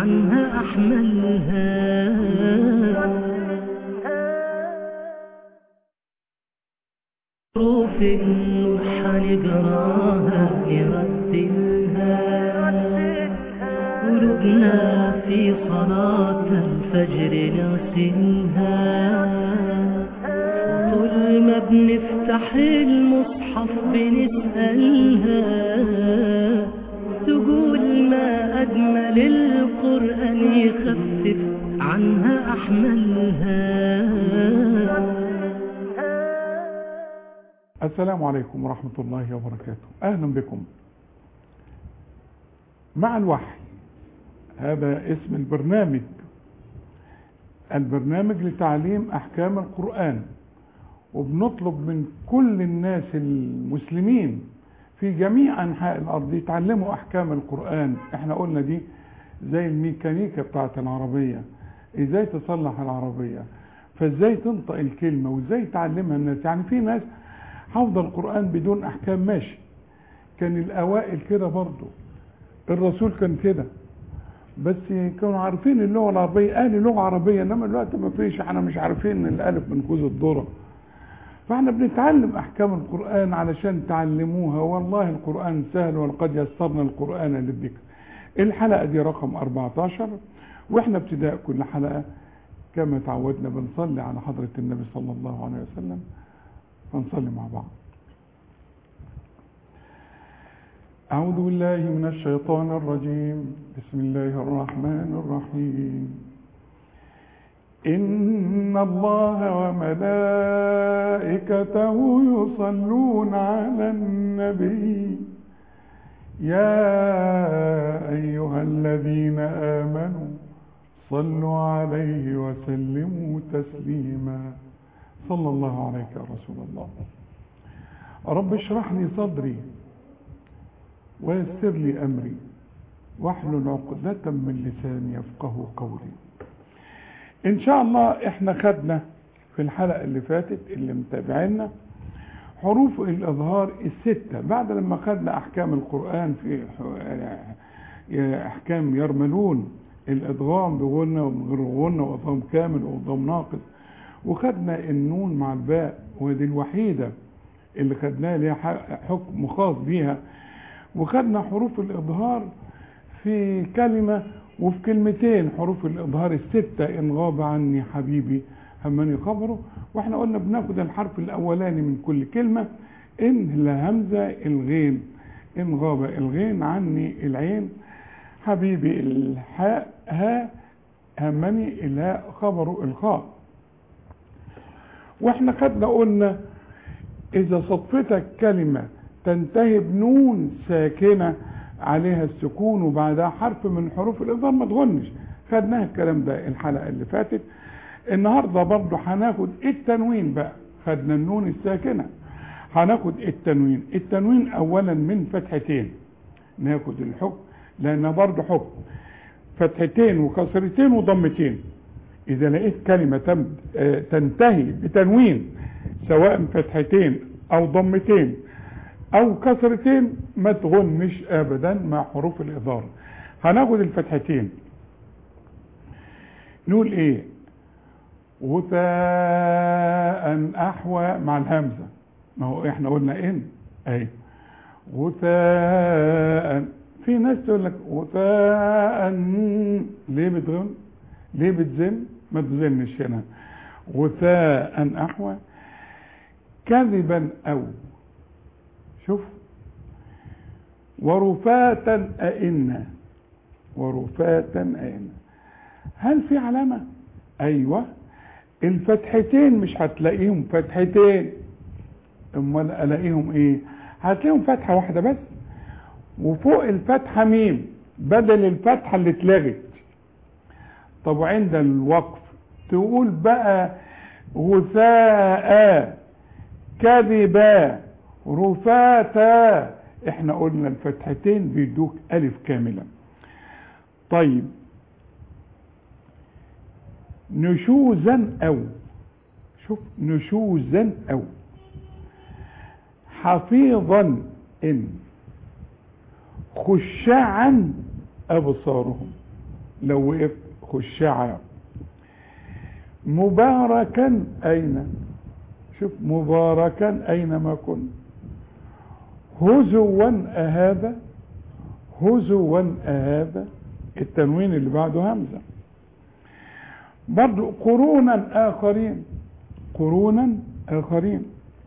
عنها أحملها حروف النور حنقراها نرتلها قلوبنا في صلاة الفجر نغسلها طول ما بنفتح المصحف بنسألها تقول ما أجمل القرآن يخفف عنها أحملها السلام عليكم ورحمة الله وبركاته أهلا بكم مع الوحي هذا اسم البرنامج البرنامج لتعليم أحكام القرآن وبنطلب من كل الناس المسلمين في جميع أنحاء الأرض يتعلموا أحكام القرآن احنا قلنا دي زي الميكانيكا بتاعت العربية ازاي تصلح العربية فازاي تنطق الكلمة وازاي تعلمها الناس يعني في ناس حافظ القرآن بدون أحكام ماشي كان الأوائل كده برضو الرسول كان كده بس كانوا عارفين اللغة العربية قال لغة عربية إنما دلوقتي ما فيش احنا مش عارفين الألف من كوز الذرة فاحنا بنتعلم أحكام القرآن علشان تعلموها والله القرآن سهل ولقد يسرنا القرآن للذكر الحلقة دي رقم 14 واحنا ابتداء كل حلقة كما تعودنا بنصلي على حضرة النبي صلى الله عليه وسلم فنصلي مع بعض أعوذ بالله من الشيطان الرجيم بسم الله الرحمن الرحيم إن الله وملائكته يصلون على النبي يا أيها الذين آمنوا صلوا عليه وسلموا تسليما صلى الله عليك يا رسول الله رب اشرح لي صدري ويسر لي أمري واحلل عقدة من لساني يفقه قولي إن شاء الله إحنا خدنا في الحلقة اللي فاتت اللي متابعينا حروف الإظهار الستة بعد لما خدنا أحكام القرآن في أحكام يرملون الإدغام بغنى ومن غير غنى وإدغام كامل وإدغام ناقص وخدنا النون مع الباء ودي الوحيدة اللي خدناها ليها حكم خاص بيها وخدنا حروف الإظهار في كلمة وفي كلمتين حروف الإظهار الستة إن غاب عني حبيبي همني خبره واحنا قلنا بناخد الحرف الأولاني من كل كلمة إن لا همزة الغين إن غاب الغين عني العين حبيبي الحاء ها همني الهاء خبره الخاء واحنا خدنا قلنا اذا صدفتك كلمة تنتهي بنون ساكنة عليها السكون وبعدها حرف من حروف الاظهار ما تغنش خدناها الكلام ده الحلقة اللي فاتت النهاردة برضو هناخد التنوين بقى خدنا النون الساكنة هناخد التنوين التنوين اولا من فتحتين ناخد الحكم لان برضو حكم فتحتين وكسرتين وضمتين إذا لقيت كلمة تنتهي بتنوين سواء فتحتين أو ضمتين أو كسرتين ما تغنش أبدا مع حروف الإظهار هناخد الفتحتين نقول إيه غثاء أحوى مع الهمزة ما هو إحنا قلنا إن أي غثاء في ناس تقول لك غثاء ليه بتغن ليه بتزن ما تزنش هنا غثاء احوى كذبا او شوف ورفاتا أئنا ورفاتا أئنا هل في علامة ايوه الفتحتين مش هتلاقيهم فتحتين امال الاقيهم ايه هتلاقيهم فتحة واحدة بس وفوق الفتحة ميم بدل الفتحة اللي اتلغت طب وعند الوقف تقول بقى غثاء كذبا رفاتا احنا قلنا الفتحتين بيدوك الف كاملة طيب نشوزا او شوف نشوزا او حفيظا ان خشعا ابصارهم لو وقف خشعة مباركا أين شوف مباركا أينما كنت هزوا أهذا هزوا أهذا التنوين اللي بعده همزة برضو قرونا آخرين قرونا آخرين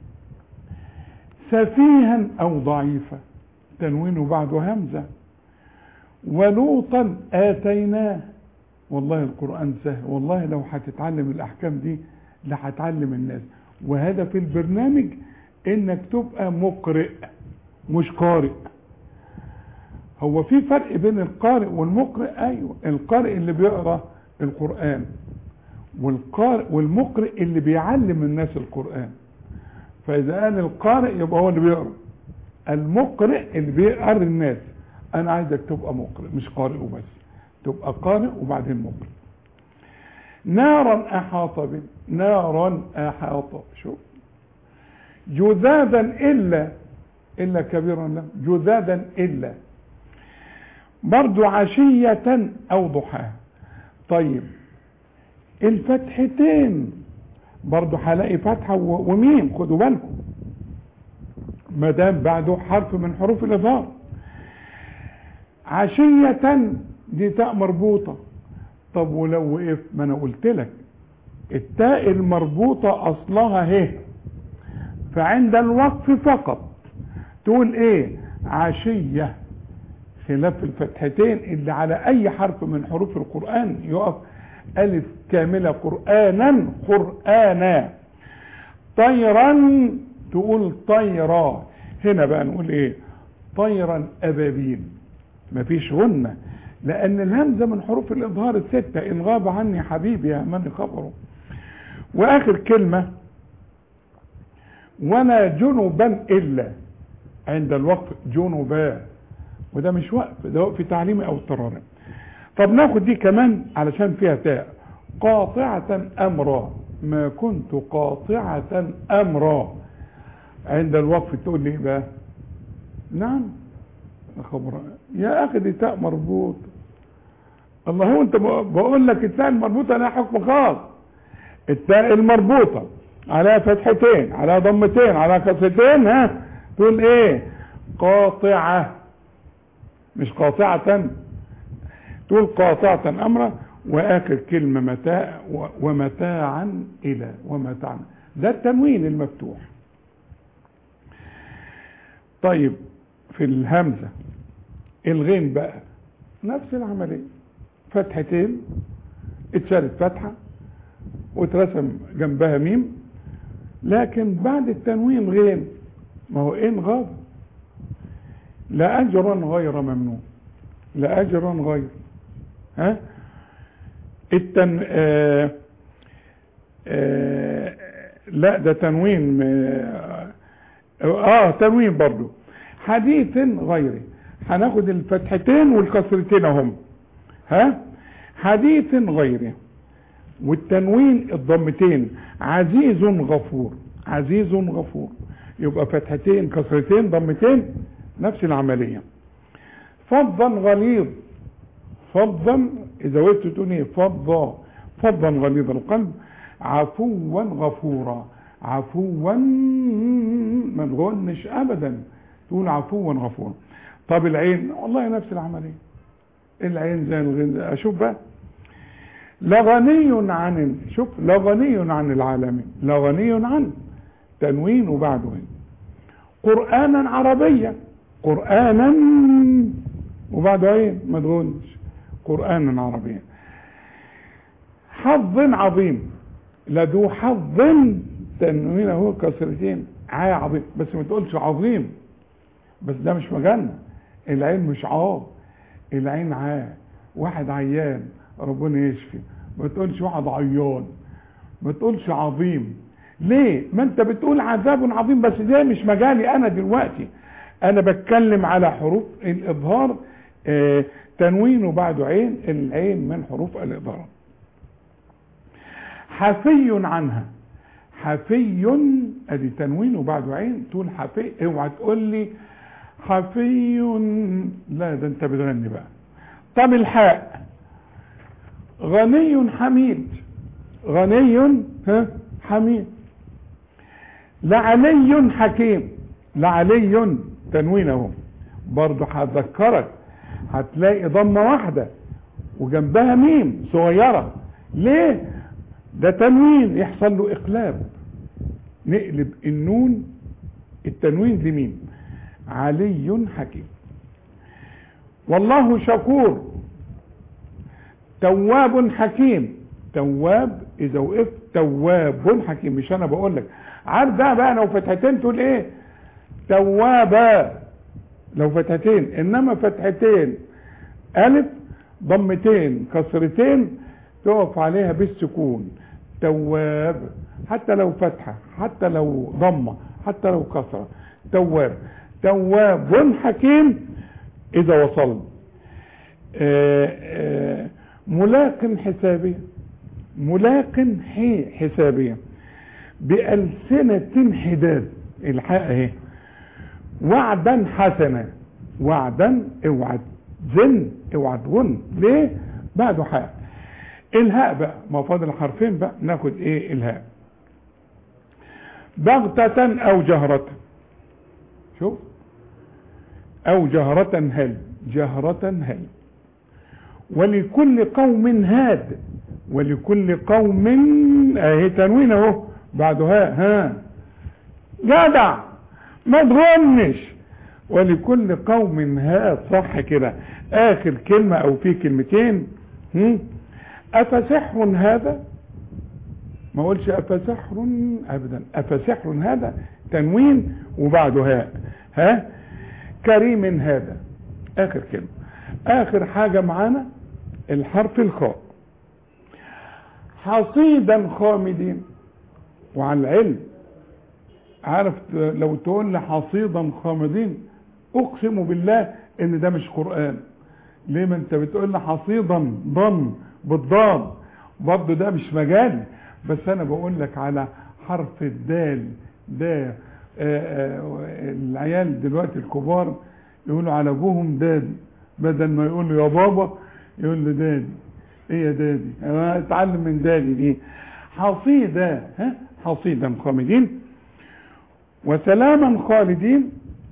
سفيها أو ضعيفا تنوين بعده همزة ولوطا آتيناه والله القرآن سهل والله لو هتتعلم الأحكام دي لهتعلم الناس وهدف البرنامج انك تبقى مقرئ مش قارئ هو في فرق بين القارئ والمقرئ ايوه القارئ اللي بيقرا القرآن والقارئ والمقرئ اللي بيعلم الناس القرآن فإذا قال القارئ يبقى هو اللي بيقرأ المقرئ اللي بيقرأ الناس أنا عايزك تبقى مقرئ مش قارئ وبس تبقى قارئ وبعدين مقرئ نارا أحاط بي نارا أحاط شوف جذاذا إلا إلا كبيرا له جذاذا إلا برضو عشية أو ضحاها طيب الفتحتين برضو هلاقي فتحة ومين خدوا بالكم ما دام بعده حرف من حروف الإظهار عشية دي تاء مربوطة طب ولو وقف ما انا قلت لك التاء المربوطة اصلها ه فعند الوقف فقط تقول ايه عشية خلاف الفتحتين اللي على اي حرف من حروف القرآن يقف الف كاملة قرآنا قرآنا طيرا تقول طيرا هنا بقى نقول ايه طيرا ابابيل مفيش غنة لان الهمزة من حروف الاظهار الستة ان غاب عني حبيبي يا من خبره واخر كلمة ولا جنبا الا عند الوقف جنبا وده مش وقف ده وقف تعليمي او اضطراري طب ناخد دي كمان علشان فيها تاء قاطعة امرا ما كنت قاطعة امرا عند الوقف تقول لي بقى نعم خبر يا اخي دي تاء مربوط الله هو انت بقول لك التاء المربوطه لها حكم خاص التاء المربوطه على فتحتين على ضمتين على كسرتين ها تقول ايه قاطعه مش قاطعه تقول قاطعه امرا واخر كلمه متاع ومتاعا الى ومتاعا ده التنوين المفتوح طيب في الهمزة الغين بقى نفس العملية فتحتين اتشالت فتحة واترسم جنبها ميم لكن بعد التنوين غين ما هو ان غاب لا اجرا غير ممنون لا اجرا غير ها التن آه آه لا ده تنوين اه, آه تنوين برضو حديث غيره هناخد الفتحتين والكسرتين اهم ها حديث غيره والتنوين الضمتين عزيز غفور عزيز غفور يبقى فتحتين كسرتين ضمتين نفس العملية فضا غليظ فضا اذا وقفت تقول ايه فضا فضا غليظ القلب عفوا غفورا عفوا ما تغنش ابدا تقول عفوا غفورا طب العين والله نفس العملية العين زي الغين اشوف بقى لغني عن شوف لغني عن العالمين لغني عن تنوين وبعده قرآنا عربيا قرآنا وبعده ايه ما تقولش قرآنا عربيا حظ عظيم لذو حظ تنوين هو كسرتين عا عظيم بس ما تقولش عظيم بس ده مش مجنة العين مش عاب العين عا واحد عيان ربنا يشفي ما تقولش واحد عيان ما تقولش عظيم ليه ما انت بتقول عذاب عظيم بس ده مش مجالي انا دلوقتي انا بتكلم على حروف الاظهار اه تنوين وبعده عين العين من حروف الاظهار حفي عنها حفي ادي تنوين وبعده عين تقول حفي اوعى تقول لي حفي لا ده انت بتغني بقى طب الحاء غني حميد غني ها حميد لعلي حكيم لعلي تنوين اهو برضه هتذكرك هتلاقي ضمه واحده وجنبها ميم صغيره ليه ده تنوين يحصل له اقلاب نقلب النون التنوين لميم علي حكيم والله شكور تواب حكيم تواب اذا وقفت تواب حكيم مش انا بقول لك عارف ده بقى لو فتحتين تقول ايه توابا لو فتحتين انما فتحتين الف ضمتين كسرتين تقف عليها بالسكون تواب حتى لو فتحه حتى لو ضمه حتى لو كسره تواب تواب حكيم اذا وصل آآ آآ ملاق حسابية ملاق حي حسابية بألسنة حداد الحق اهي وعدا حسنا وعدا اوعى زن اوعى تغن ليه بعده حاء الهاء بقى ما فاضل حرفين بقى ناخد ايه الهاء بغتة او جهرة شوف او جهرة هل جهرة هل ولكل قوم هاد ولكل قوم اهي تنوين اهو بعده ها ها جدع ما تغنش ولكل قوم هاد صح كده اخر كلمة او في كلمتين هم؟ افسحر هذا ما اقولش افسحر ابدا افسحر هذا تنوين وبعده هاء ها كريم هذا اخر كلمة اخر حاجة معانا الحرف الخاء حصيدا خامدين وعلى العلم عارف لو تقول لي حصيدا خامدين اقسم بالله ان ده مش قرآن ليه ما انت بتقول لي حصيدا ضم بالضاد برضه ده مش مجال بس انا بقول لك على حرف الدال ده العيال دلوقتي الكبار يقولوا على ابوهم دادي بدل ما يقولوا يا بابا يقول له دادي ايه يا دادي انا اتعلم من دادي دي حصيدا ها حصيدا خامدين وسلاما خالدين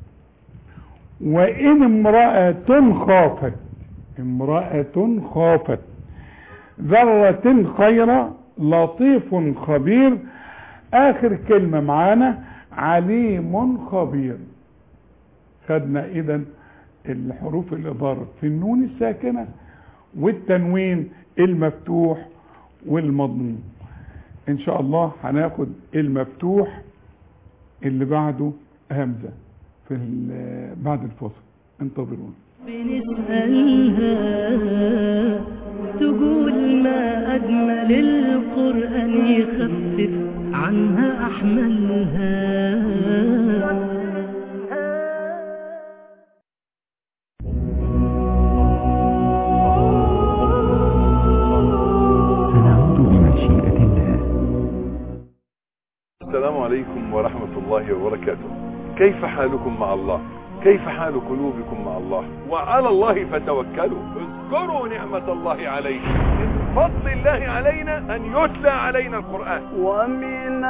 وان امرأة خافت امرأة خافت ذرة خيرا لطيف خبير اخر كلمة معانا عليم خبير خدنا اذا الحروف الإضارة في النون الساكنة والتنوين المفتوح والمضموم إن شاء الله هناخد المفتوح اللي بعده همزة في بعد الفصل انتظرونا بنسألها تقول ما أجمل القرآن يخفف عنها أحملها سنعود بمشيئة الله السلام عليكم ورحمة الله وبركاته كيف حالكم مع الله كيف حال قلوبكم مع الله وعلى الله فتوكلوا اذكروا نعمة الله عليكم من فضل الله علينا أن يتلى علينا القرآن ومن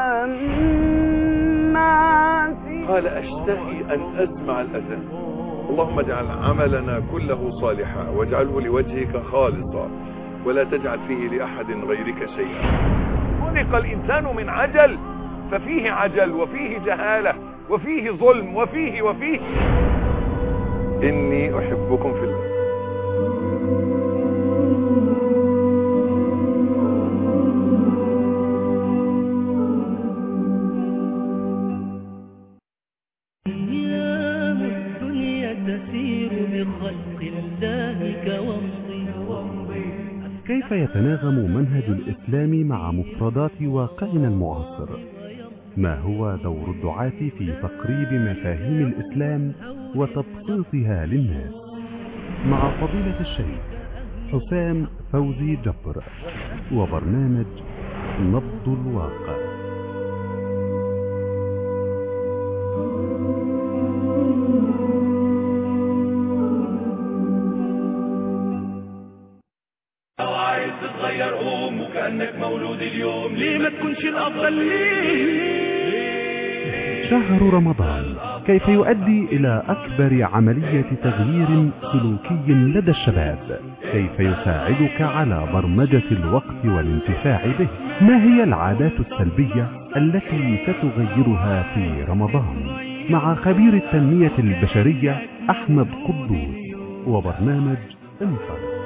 الناس قال أشتهي أن أسمع الأذان اللهم اجعل عملنا كله صالحا واجعله لوجهك خالصا ولا تجعل فيه لأحد غيرك شيئا خلق الإنسان من عجل ففيه عجل وفيه جهالة وفيه ظلم وفيه وفيه إني أحبكم في الله أيام الدنيا تسير بخلق الله كومضي كيف يتناغم منهج الإسلام مع مفردات واقعنا المعاصر ما هو دور الدعاة في تقريب مفاهيم الإسلام وتبسيطها للناس مع فضيلة الشيخ حسام فوزي جبر وبرنامج نبض الواقع عايز تتغير قوم وكأنك مولود اليوم ليه ما تكونش الأفضل ليه شهر رمضان كيف يؤدي إلى أكبر عملية تغيير سلوكي لدى الشباب كيف يساعدك على برمجة الوقت والانتفاع به ما هي العادات السلبية التي ستغيرها في رمضان مع خبير التنمية البشرية أحمد قدوس وبرنامج انطلق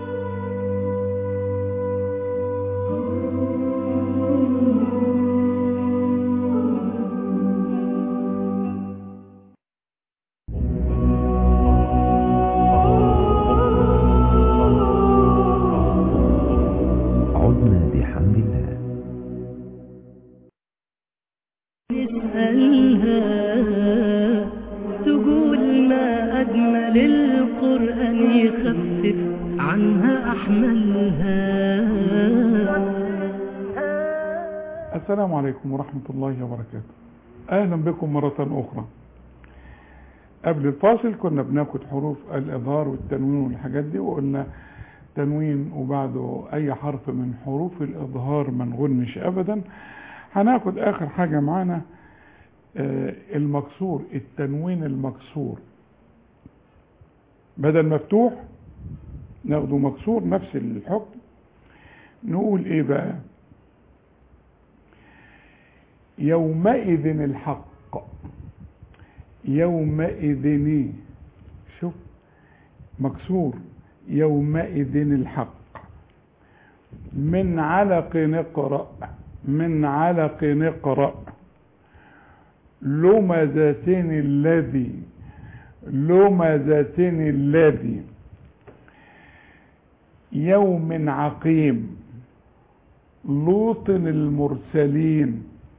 عدنا بحمد الله نسألها تقول ما أجمل القرآن يخفف عنها أحملها السلام عليكم ورحمة الله وبركاته أهلا بكم مرة أخرى قبل الفاصل كنا بناخد حروف الإظهار والتنوين والحاجات دي وقلنا تنوين وبعده أي حرف من حروف الإظهار ما نغنش أبدا هناخد آخر حاجة معانا آه، المكسور التنوين المكسور بدل مفتوح ناخده مكسور نفس الحكم نقول ايه بقى يومئذ الحق يومئذ شوف مكسور يومئذ الحق من علق نقرأ من علق نقرأ لمزتين الذي لمزتين الذي يوم عقيم لوط المرسلين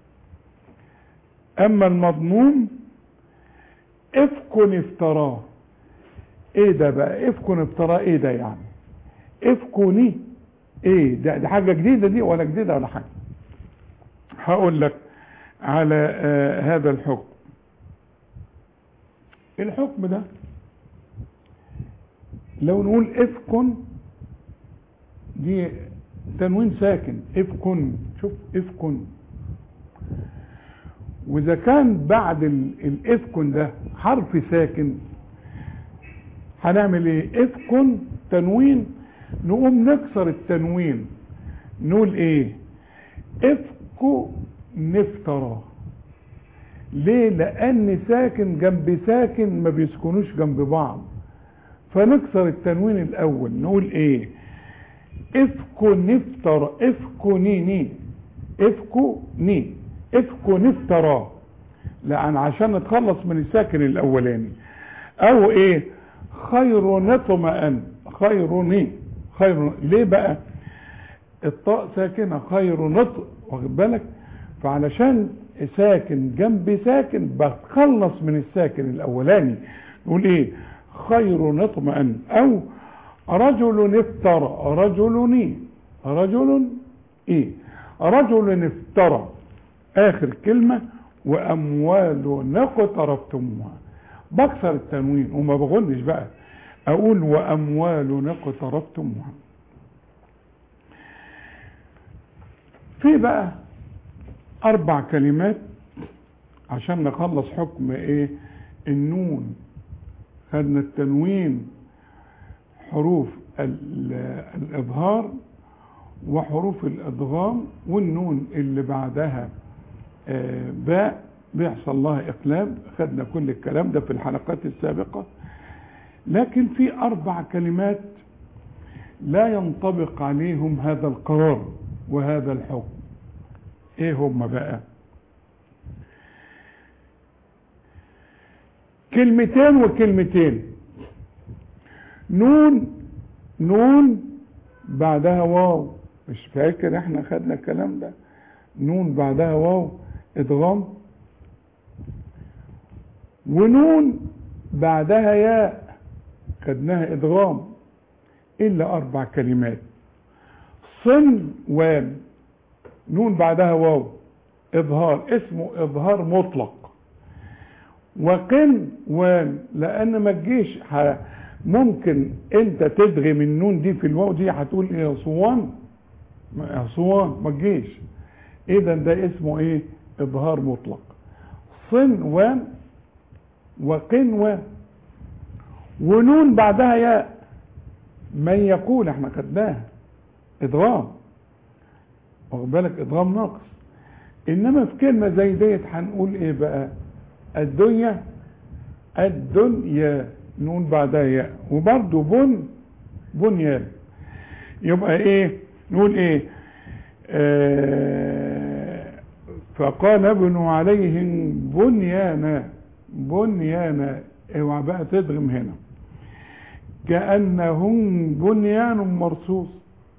اما المضموم افك افتراه ايه ده بقى افك افتراه ايه ده يعني افكني ايه ده, ده حاجه جديده دي ولا جديده ولا حاجه هقول لك على آه هذا الحكم الحكم ده لو نقول افكن دي تنوين ساكن افكن شوف افكن واذا كان بعد ال- الافكن ده حرف ساكن هنعمل ايه افكن تنوين نقوم نكسر التنوين نقول ايه افكو نفترى ليه لان ساكن جنب ساكن ما بيسكنوش جنب بعض فنكسر التنوين الاول نقول ايه افكو نفترى افكو ني ني افكو ني افكو نفترى لان عشان نتخلص من الساكن الاولاني او ايه خير نطمئن خير ني خير ليه بقى الطاء ساكنة خير نطق واخد بالك فعلشان ساكن جنب ساكن بتخلص من الساكن الاولاني نقول ايه خير نطمئن او رجل افترى رجل رجل ايه رجل افترى اخر كلمة واموال اقترفتموها بكسر التنوين وما بغنش بقى اقول واموال اقترفتموها في بقى اربع كلمات عشان نخلص حكم ايه النون خدنا التنوين حروف ال- الاظهار وحروف الادغام والنون اللي بعدها آه، باء بيحصل لها اقلاب خدنا كل الكلام ده في الحلقات السابقة لكن في اربع كلمات لا ينطبق عليهم هذا القرار وهذا الحكم ايه هم بقى كلمتين وكلمتين نون نون بعدها واو مش فاكر احنا خدنا الكلام ده نون بعدها واو ادغام ونون بعدها ياء خدناها ادغام الا اربع كلمات صن وان نون بعدها واو اظهار اسمه اظهار مطلق وقن وان لان ما تجيش ح- ممكن انت تدغم النون دي في الواو دي هتقول ايه يا صوان ما- يا صوان ما تجيش اذا ده اسمه ايه اظهار مطلق صنوان وقنوان ونون بعدها ياء من يقول احنا خدناها ادغام واخد بالك ادغام ناقص انما في كلمه زي ديت هنقول ايه بقى الدنيا الدنيا نون بعدها ياء وبرضه بن بنيان يبقى ايه نقول ايه آه فقال ابنوا عليهم بنيانا بنيانا اوعى بقى تدغم هنا كأنهم بنيان مرصوص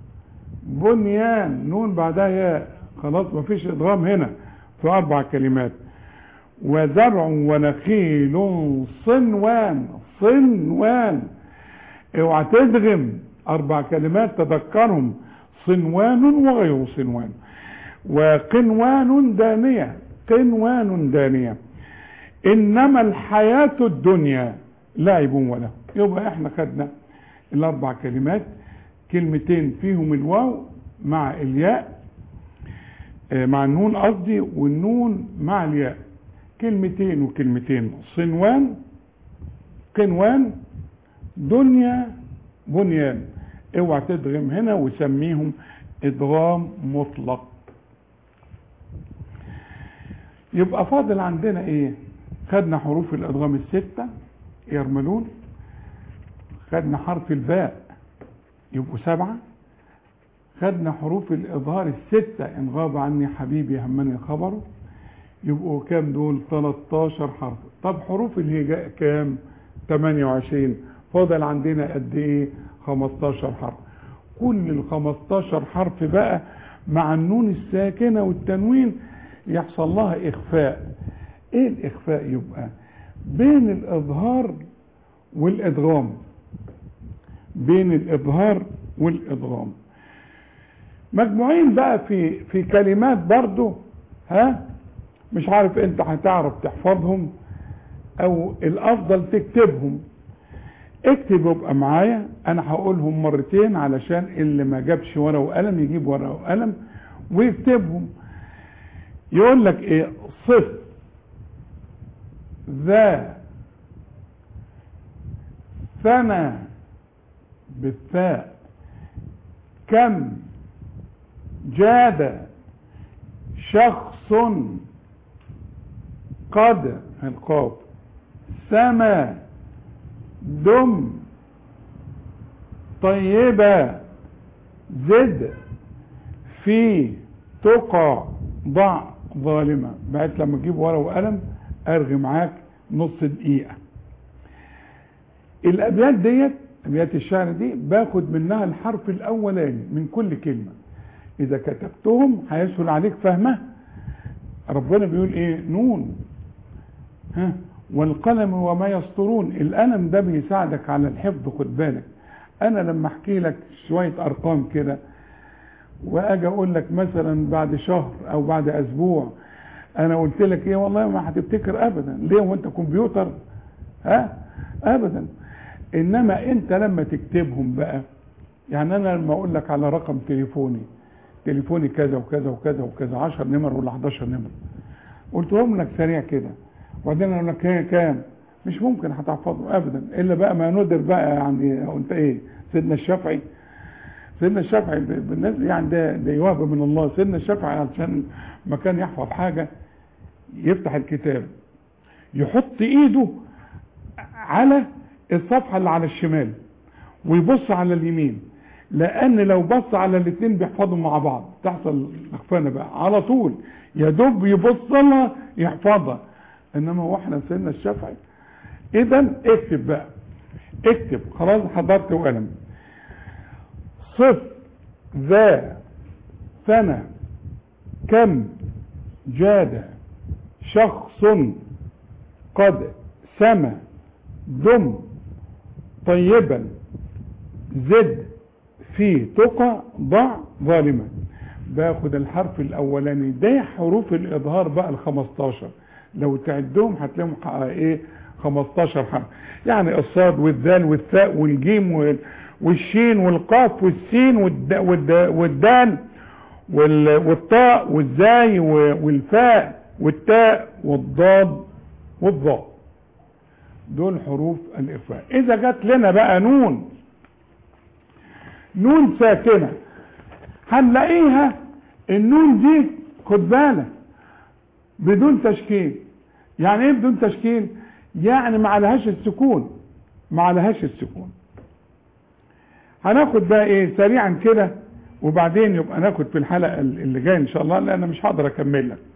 بنيان نون بعدها ياء خلاص مفيش ادغام هنا في اربع كلمات وزرع ونخيل صنوان صنوان اوعى تدغم اربع كلمات تذكرهم صنوان وغير صنوان وقنوان دانية قنوان دانية انما الحياة الدنيا لعب وله يبقى احنا خدنا الاربع كلمات كلمتين فيهم الواو مع الياء آه، مع النون قصدي والنون مع الياء كلمتين وكلمتين صنوان قنوان دنيا بنيان اوعى تدغم هنا وسميهم ادغام مطلق يبقى فاضل عندنا ايه خدنا حروف الادغام الستة يرملون خدنا حرف الباء يبقوا سبعة خدنا حروف الإظهار الستة إن غاب عني حبيبي همني خبره يبقوا كام دول 13 حرف طب حروف الهجاء كام 28 فاضل عندنا قد ايه 15 حرف كل ال 15 حرف بقى مع النون الساكنة والتنوين يحصل لها إخفاء ايه الإخفاء يبقى بين الإظهار والإدغام بين الإظهار والإدغام مجموعين بقى في في كلمات برضو ها مش عارف انت هتعرف تحفظهم او الافضل تكتبهم اكتب يبقى معايا انا هقولهم مرتين علشان اللي ما جابش ورقه وقلم يجيب ورقه وقلم ويكتبهم يقول لك ايه صف ذا ثنى بالثاء كم جاد شخص قد القاف سما دم طيبة زد في تقع ضع ظالمة بقيت لما تجيب ورقة وقلم ارغي معاك نص دقيقة الابيات ديت ابيات الشعر دي باخد منها الحرف الاولاني من كل كلمة اذا كتبتهم هيسهل عليك فهمها ربنا بيقول ايه نون ها والقلم وما يسطرون القلم ده بيساعدك على الحفظ خد بالك انا لما احكي لك شوية ارقام كده واجي اقول لك مثلا بعد شهر او بعد اسبوع انا قلت لك ايه والله ما هتفتكر ابدا ليه وانت كمبيوتر ها ابدا انما انت لما تكتبهم بقى يعني انا لما اقول لك على رقم تليفوني تليفوني كذا وكذا وكذا وكذا 10 نمر ولا 11 نمر قلتهم لك سريع كده وبعدين اقول لك ايه كام مش ممكن هتحفظه ابدا الا بقى ما ندر بقى يعني انت ايه سيدنا الشافعي سيدنا الشافعي ب- بالنسبه يعني ده ده يوهب من الله سيدنا الشافعي عشان ما كان يحفظ حاجه يفتح الكتاب يحط ايده على الصفحه اللي على الشمال ويبص على اليمين لان لو بص على الاثنين بيحفظوا مع بعض تحصل اخفانه بقى على طول يا دوب يبص لها يحفظها انما هو احنا سيدنا الشافعي اذا اكتب بقى اكتب خلاص حضرت وقلم صف ذا سنة كم جاد شخص قد سمى دم طيبا زد في تقى ضع ظالما باخد الحرف الاولاني ده حروف الاظهار بقى ال 15 لو تعدهم هتلاقيهم ح- ايه 15 حرف يعني الصاد والدال والثاء والجيم وال- والشين والقاف والسين والد- والد- والدال وال- والطاء والزاي و- والفاء والتاء والضاد والضاء دول حروف الإخفاء إذا جت لنا بقى نون نون ساكنة هنلاقيها النون دي خد بالك بدون تشكيل يعني ايه بدون تشكيل يعني ما عليهاش السكون ما عليهاش السكون هناخد بقى ايه سريعا كده وبعدين يبقى ناخد في الحلقة اللي جايه ان شاء الله لان انا مش هقدر اكمل لك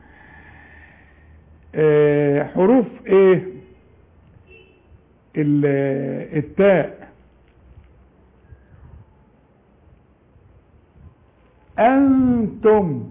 آه، حروف ايه ال- التاء انتم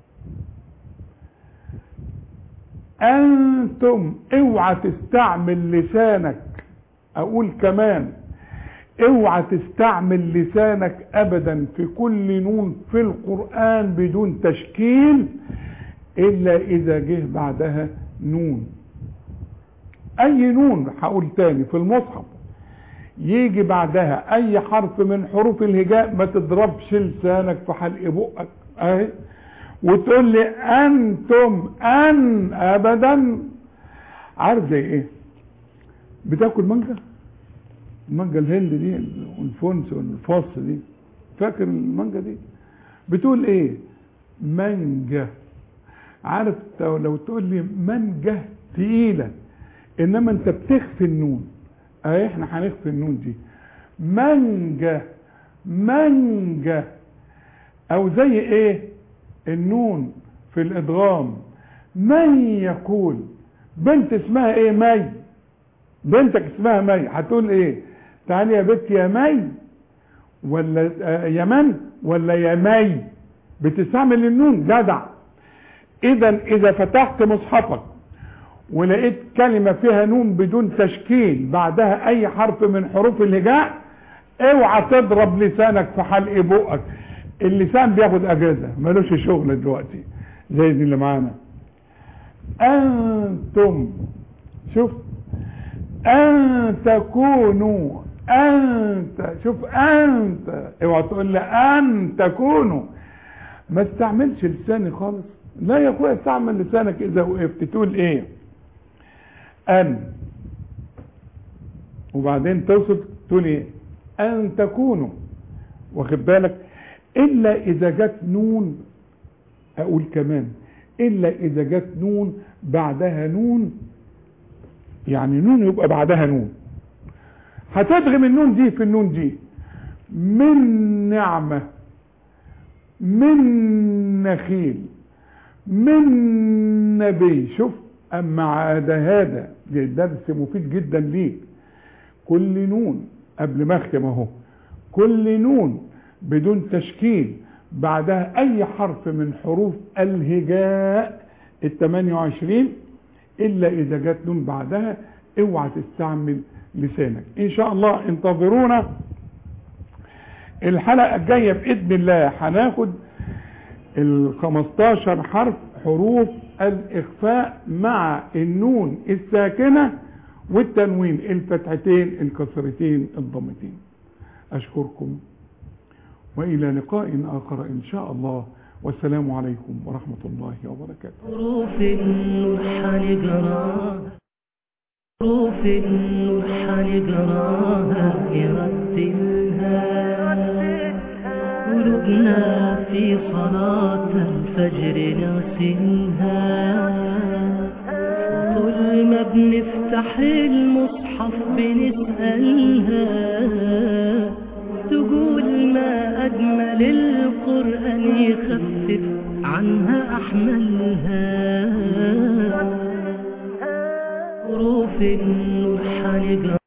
انتم اوعى تستعمل لسانك اقول كمان اوعى تستعمل لسانك ابدا في كل نون في القرآن بدون تشكيل الا اذا جه بعدها نون اي نون هقول تاني في المصحف يجي بعدها اي حرف من حروف الهجاء ما تضربش لسانك في حلق بقك اهي وتقول لي انتم ان ابدا عارف زي ايه بتاكل مانجا المانجا الهند دي والفونس والفص دي فاكر المانجا دي بتقول ايه مانجا عارف لو لو تقول لي مانجا تقيله انما انت بتخفي النون اهي احنا هنخفي النون دي مانجا مانجا او زي ايه النون في الادغام من يقول بنت اسمها ايه مي بنتك اسمها مي هتقول ايه تعالي يا بنت يا مي ولا آه، يا من ولا يا مي بتستعمل النون جدع اذا اذا فتحت مصحفك ولقيت كلمة فيها نون بدون تشكيل بعدها اي حرف من حروف الهجاء اوعى تضرب لسانك في حلق بقك اللسان بياخد اجازة ملوش شغل دلوقتي زي دي اللي معانا انتم شوف ان تكونوا انت شوف انت اوعى تقول لي ان تكونوا ما استعملش لساني خالص لا يا اخويا استعمل لسانك اذا وقفت تقول ايه ان وبعدين توصل تقول ايه ان تكونوا واخد بالك الا اذا جت نون اقول كمان الا اذا جت نون بعدها نون يعني نون يبقى بعدها نون هتدغم النون دي في النون دي من نعمة من نخيل من نبي شوف اما عاد هذا ده درس مفيد جدا ليك كل نون قبل ما اختم اهو كل نون بدون تشكيل بعدها اي حرف من حروف الهجاء ال 28 الا اذا جت نون بعدها اوعى تستعمل لسانك ان شاء الله انتظرونا الحلقه الجايه باذن الله هناخد ال 15 حرف حروف الاخفاء مع النون الساكنه والتنوين الفتحتين الكسرتين الضمتين اشكركم والى لقاء اخر ان شاء الله والسلام عليكم ورحمه الله وبركاته حروف النور حنقراها حروف النور حنقراها يرتلها قلوبنا في صلاة الفجر نغسلها كل ما بنفتح المصحف بنسألها تقول ما أجمل القرآن يخفف عنها أحملها حروف النور حنقرأ